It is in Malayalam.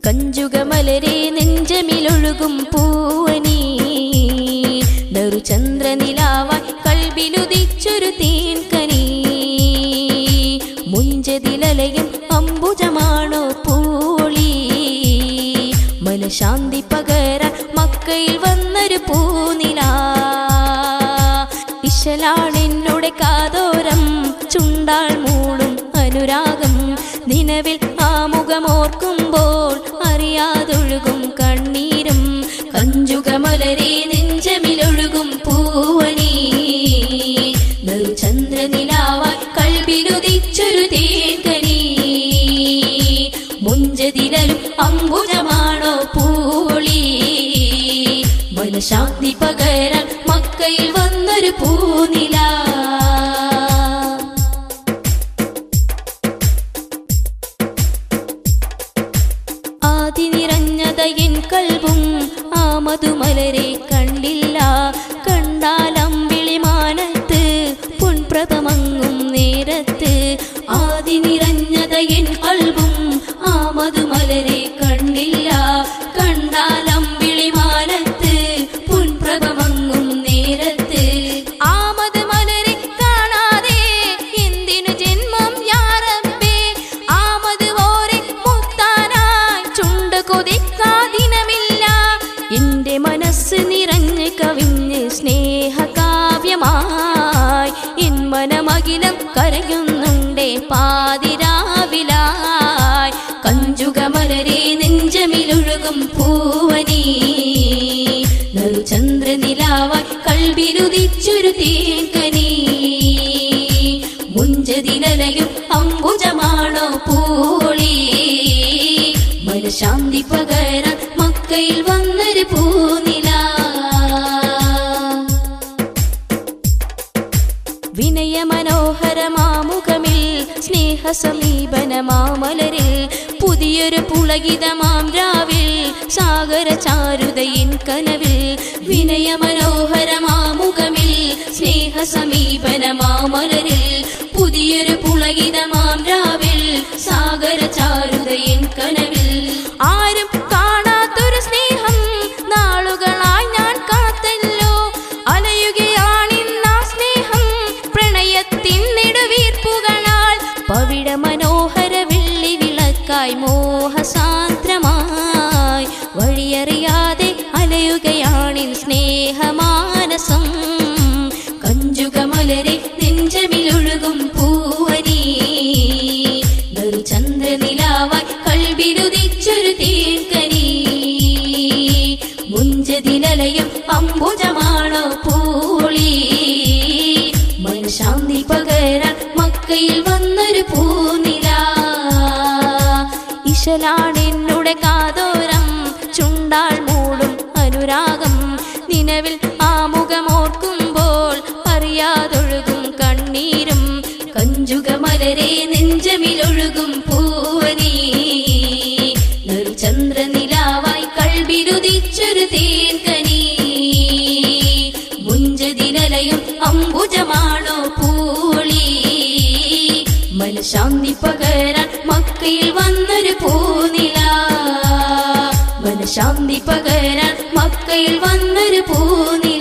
കഞ്ചുകമലരെ നെഞ്ചമിലൊഴുകും പൂവനീ നറുചന്ദ്രനിലാവായി കൽവിലുദിച്ചൊരു തേൻകനീ മുഞ്ചതിലലയും അംബുജമാണോ പൂളി മനശാന്തി പകരാൻ മക്കയിൽ വന്നൊരു പൂനില ഇശലാണെന്നുടെ കാതോരം ചുണ്ടാൾ മൂളും അനുരാഗം നിലവിൽ ആമുഖമോർക്കുമ്പോൾ അറിയാതൊഴുകും കണ്ണീരും കഞ്ചുകമലരെ നെഞ്ചമിലൊഴുകും പൂവനീ ചന്ദ്രനിലാവായി കൽബിലുദിച്ചൊരു തേൻകനീ മുഞ്ചതിരലും അമ്പുജമാണോ പൂളി മനശാന്തി പകരാൻ മക്കയിൽ വന്നൊരു പൂനില ആദി നിറഞ്ഞതയൻ കൽവും ആ മധുമലരെ കണ്ടില്ല കണ്ടാലമ്പിളി മാനത്ത് പൊൻപ്രഭമങ്ങും നേരത്ത് ആദി നിറഞ്ഞതയൻ കൽവും ആ മധുമലരെ കണ്ടില്ല കണ്ടാലമ്പിളി മാനത്ത് പൊൻപ്രഭമങ്ങും നേരത്ത് ആ മധുമലരെ കാണാതെ എന്തിനു ജന്മം യാറപ്പേ ആമത് ഓരെ മുത്താനായി ചുണ്ട് കൊതിക്കാദിനമില്ല എന്റെ മനസ്സ് നിറഞ്ഞ് കവിഞ്ഞ് സ്നേഹകാവ്യമായി എൻ മനമകിലം കരയുന്നുണ്ടേ പാതിരാവിലായി കഞ്ചുകമലരെ നെഞ്ചമിലൊഴുകും പൂവനീ നറുചന്ദ്രനിലാവായി കൽവിരുതിച്ചൊരു തേക്കനീ മുഞ്ചതിലലയും അമ്പുജമാണോ പൂളി മനശാന്തി പകരാൻ മക്കയിൽ വന്നൊരു പൂനില വിനയ മനോഹരമാമുഖമിൽ സ്നേഹ സമീപനമാമലരിൽ പുതിയൊരു പുളകിതമാം രാവിൽ സാഗര ചാരുതയിൻ കനവിൽ വിനയ മനോഹരമാമുഖമിൽ സ്നേഹ സമീപനമാമലരിൽ പുതിയൊരു പുളകിതമാം രാവിൽ സാഗര ചാരുതയിൻ കനവിൽ ആരും കാണാത്തൊരു സ്നേഹം നാളുകളായി ഞാൻ കാത്തല്ലോ അലയുകയാണിന്നാ സ്നേഹം പ്രണയത്തിൻ നെടുവീർപ്പുകളാൽ പവിഴ മനോഹര വെള്ളി വിളക്കായി മോഹസാന്ദ്രമായി വഴിയറിയാതെ അലയുകയാണിൻ സ്നേഹമാനസം കഞ്ചുകമലരെ നെഞ്ചമിലൊഴുകും പൂവനീ ചന്ദ്രനിലാവായി കൽബിരുതിച്ചൊരു തേക്കനീ മുഞ്ചതിലലയും അമ്പുജമാണോ പൂളി മനശാന്തി പകരാൻ മക്കയിൽ വന്നൊരു പൂനില ഇശലാണെന്നുടെ കാതോരം ചുണ്ടാൾ മൂടും അനുരാഗം നിലവിൽ ആമുഖമോർക്കുമ്പോൾ അറിയാതൊഴുകും കണ്ണീരും കഞ്ചുകമലരെ നെഞ്ചമിലൊഴുകും പൂവനീ ചന്ദ്രനിലാവായി കൽബിരുതിച്ചൊരു തേൻകനീ മുഞ്ചതിലലയും അമ്പുജമാണോ പൂളി മനശാന്തി പകരാൻ മക്കയിൽ വന്നൊരു പൂനില മനശാന്തി പകരാൻ മക്കയിൽ വന്നൊരു പൂനില